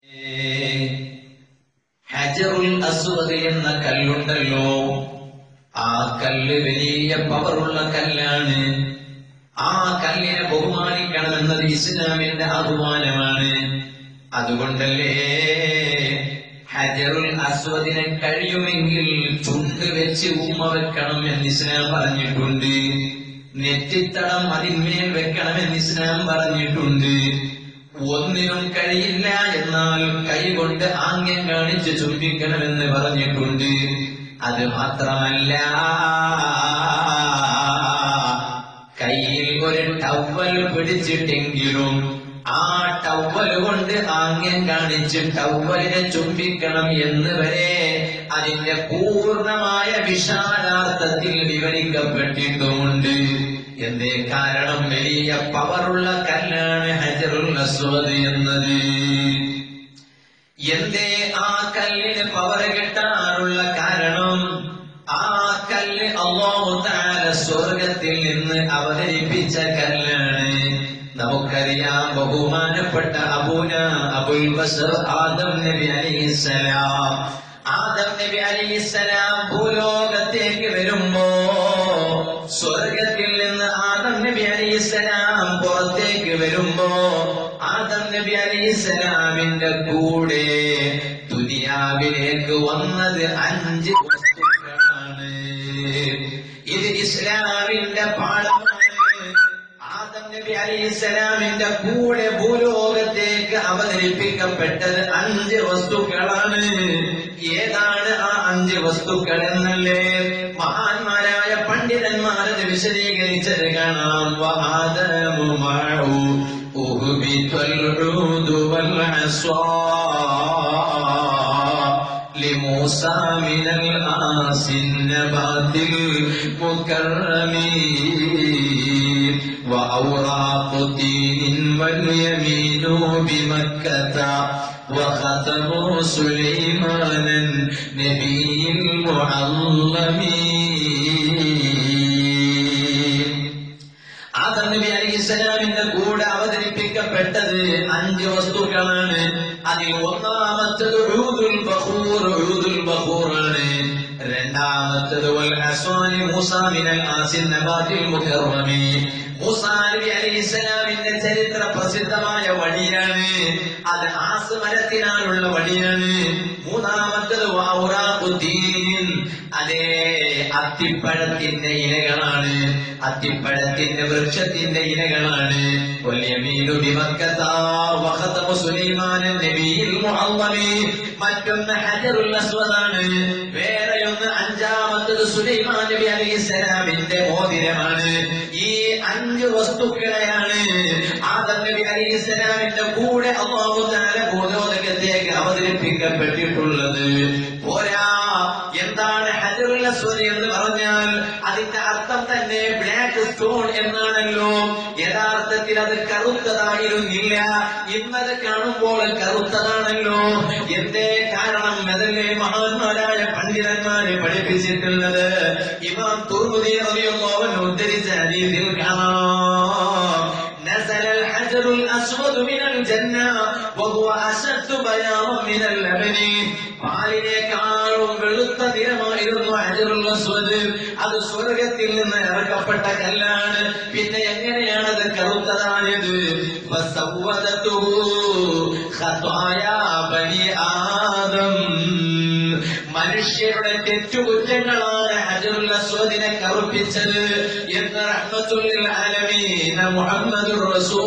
ഹജറുൽ അസ്വദ് എന്ന കല്ലുണ്ടല്ലോ ആ കല്ല് വലിയ പവറുള്ള കല്ലാണ് ആ കല്ലിനെ ബഹുമാനിക്കണമെന്നത് ഇസ്ലാമിന്റെ അഭിമാനമാണ് അതുകൊണ്ടല്ലേ ഹജറുൽ അസ്വദിനെ കഴിയുമെങ്കിൽ ചുണ്ട് വെച്ച് ഉമ്മ വെക്കണം എന്ന് ഇസ്ലാം പറഞ്ഞിട്ടുണ്ട് നെറ്റിത്തടം അതിന്മേൽ വെക്കണം എന്ന് ഇസ്ലാം പറഞ്ഞിട്ടുണ്ട് ഒന്നിനും കഴിയില്ല എന്നാൽ കൈകൊണ്ട് ആംഗ്യം കാണിച്ച് ചുംബിക്കണമെന്ന് പറഞ്ഞിട്ടുണ്ട് അത് മാത്രമല്ല കയ്യിൽ ഒരു ടവൽ പിടിച്ചിട്ടെങ്കിലും ആ ടവൽ കൊണ്ട് ആംഗ്യം കാണിച്ച് ടവലിനെ ചുംബിക്കണം എന്ന് വരെ അതിന്റെ പൂർണ്ണമായ വിശാലാർത്ഥത്തിൽ വിവരിക്കപ്പെട്ടിട്ടുമുണ്ട് എന്തേ കാരണം വലിയ പവറുള്ള കല്ലാണ് ഹജറുൽ അസ്വദ് എന്നത് എന്തേ ആ കല്ലിന് പവർ കിട്ടാനുള്ള കാരണം ആ കല്ല് അള്ളാഹു താല സ്വർഗത്തിൽ നിന്ന് അവതരിപ്പിച്ച കല്ലാണ് നമുക്കറിയാം ബഹുമാനപ്പെട്ട അബൂന അബുൽ ബസർ ആദം നബി അലിസ്സലാം ആദം നബി അലിസ്സലാം ഭൂലോകത്തേക്ക് വരുമ്പോ സ്വർഗത്തിൽ നിന്ന് ആദം നബി അലിസ്സലാം പുറത്തേക്ക് വരുമ്പോ ആദം നബി അലിസ്സലാമിന്റെ കൂടെ ദുനിയാവിലേക്ക് വന്നത് അഞ്ച് വസ്തുക്കളാണ് ഇത് ഇസ്ലാമിന്റെ പാഠമാണ് ആദം നബി അലിസ്സലാമിന്റെ കൂടെ ഭൂലോകത്തേക്ക് അവതരിപ്പിക്കപ്പെട്ടത് അഞ്ച് വസ്തുക്കളാണ് ഏതാണ് ആ അഞ്ച് വസ്തുക്കൾ എന്നല്ലേ മഹാന്മാരായ പണ്ഡിതന്മാരത് വിശദീകരിച്ചത് കാണാം വആദമു മഅു ഉഹ്ബിത്തുൽ ഉദു വൽ അസ്വാ لموسى من الآس النبات المكرم وأوراق دين واليمين بمكة وختم سليمان النبي المعلم ആദം നബി അലൈഹി സ്വലാമിന്റെ കൂടെ അവതരിപ്പിക്കപ്പെട്ടത് അഞ്ച് വസ്തുക്കളാണ് അതിൽ ഒന്നാമത്തത് ഉഊദുൽ ബഖൂർ ഉഊദുൽ ബഖൂറാണ് രണ്ടാമത്തത് വൽ അസ്വാനി മൂസ മിനൽ ആസിൻ നബാത്തിൽ മുകറമി മൂസാ നബി അലൈഹി സ്വലാമിന്റെ ചരിത്ര പ്രസിദ്ധമായ വഴിയാണ് അത് ആസ് മരത്തിനാലുള്ള വഴിയാണ് മൂന്നാമത്തത് വൗറാഖുദ്ദീൻ അതേ അത്തിപ്പഴത്തിന്റെ ഇലകളാണ് അത്തിപ്പഴത്തിന്റെ വൃക്ഷത്തിന്റെ ഇലകളാണ് വല്യമീനു ബിമക്കത വഖതമു സുലൈമാനൻ നബിയിൽ മുഅല്ലമി മറ്റൊന്ന് ഹജറുൽ അസ്വദാണ് വേറെയൊന്ന് അഞ്ചാമത്തത് സുലൈമാൻ നബി അലൈഹിസ്സലാമിന്റെ മോതിരമാണ് ഈ അഞ്ച് വസ്തുക്കളെയാണ് ആദം നബി അലൈഹിസ്സലാമിന്റെ കൂടെ അള്ളാഹു തആല ഭൂലോകത്തേക്ക് അവതരിപ്പിക്കപ്പെട്ടിട്ടുള്ളത് പോരാ എന്താണ് ഹജറുൽ അസ്വദ് എന്ന് പറഞ്ഞാൽ അതിന്റെ അർത്ഥം തന്നെ ബ്ലാക്ക് സ്റ്റോൺ എന്നാണല്ലോ യഥാർത്ഥത്തിൽ അത് കറുത്തതായിരുന്നില്ല ഇന്നത് കാണുമ്പോൾ കറുത്തതാണല്ലോ എന്തേ കാരണം അതല്ലേ മഹാന്മാരായ പണ്ഡിതന്മാരെ പഠിപ്പിച്ചിട്ടുള്ളത് ഇമാം തുർമുദി റളിയല്ലാഹു അൻഹു ഉദ്ധരിച്ച ഹദീസിൽ കാണാം نزل الحجر الأسود من الجنة وهو أشد بياضا من اللبن പാലിനേക്കാളും വെളുത്ത നിറമായിരുന്നു ഹജറുൽ അസ്വദ് അത് സ്വർഗത്തിൽ നിന്ന് ഇറക്കപ്പെട്ട കല്ലാണ് പിന്നെ എങ്ങനെയാണ് അത് കറുത്തതായത് ഫസവ്വദതുഹു ഖതായാ ബനി ആദം മനുഷ്യരുടെ തെറ്റുകുറ്റങ്ങളാണ് ഹജറുൽ അസ്വദിനെ കറുപ്പിച്ചത് എന്ന് റഹ്മത്തുൽ ആലമീന മുഹമ്മദുർ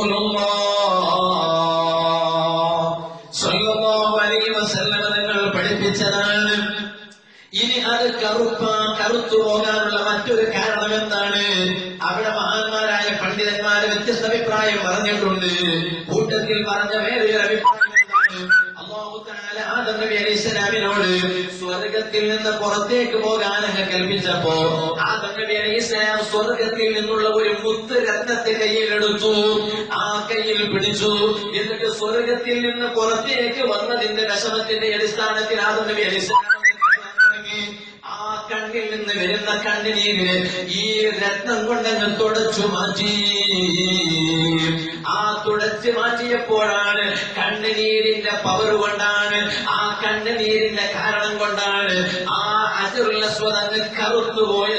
റസൂലുള്ളാഹ് സ്വല്ലല്ലാഹു അലൈഹി വസല്ലമ നിങ്ങൾ പഠിപ്പിച്ചതാണ് ഇനി അത് കറുപ്പ കറുത്തു പോകാനുള്ള മറ്റൊരു കാരണം എന്താണ് അവിടെ മഹാന്മാരായ പണ്ഡിതന്മാര് വ്യത്യസ്ത അഭിപ്രായം പറഞ്ഞിട്ടുണ്ട് കൂട്ടത്തിൽ പറഞ്ഞ വേറൊരു അഭിപ്രായം എന്താണ്? അല്ലാഹു തആല ആദം നബി അലൈഹി സ്വലാമിനോട് സ്വർഗത്തിൽ നിന്ന് പുറത്തേക്ക് പോകാൻ അങ്ങ് കൽപ്പിച്ചപ്പോ ആദം നബി അലൈഹി സ്വലാം സ്വർഗത്തിൽ നിന്നുള്ള ഒരു മുത്ത് രത്നത്തെ കയ്യിലെടുത്തു ആ കയ്യിൽ പിടിച്ചു എന്നിട്ട് സ്വർഗത്തിൽ നിന്ന് പുറത്തേക്ക് വന്നതിന്റെ വിഷമത്തിന്റെ അടിസ്ഥാനത്തിൽ ആദം നബി അലൈഹി സ്വലാം തുടങ്ങി. ആ കണ്ണിൽ നിന്ന് വരുന്ന കണ്ണിനീരിന് ഈ രത്നം കൊണ്ടങ്ങ് തുടച്ചു മാറ്റി ആ തുടച്ചു മാറ്റിയപ്പോഴാണ് കണ്ണുനീരിന്റെ പവർ കൊണ്ടാണ് ആ കണ്ണുനീരിന്റെ കാരണം കൊണ്ടാണ് ആ അജറുൽ അസ്വദ് അങ്ങ് കറുത്തുപോയത്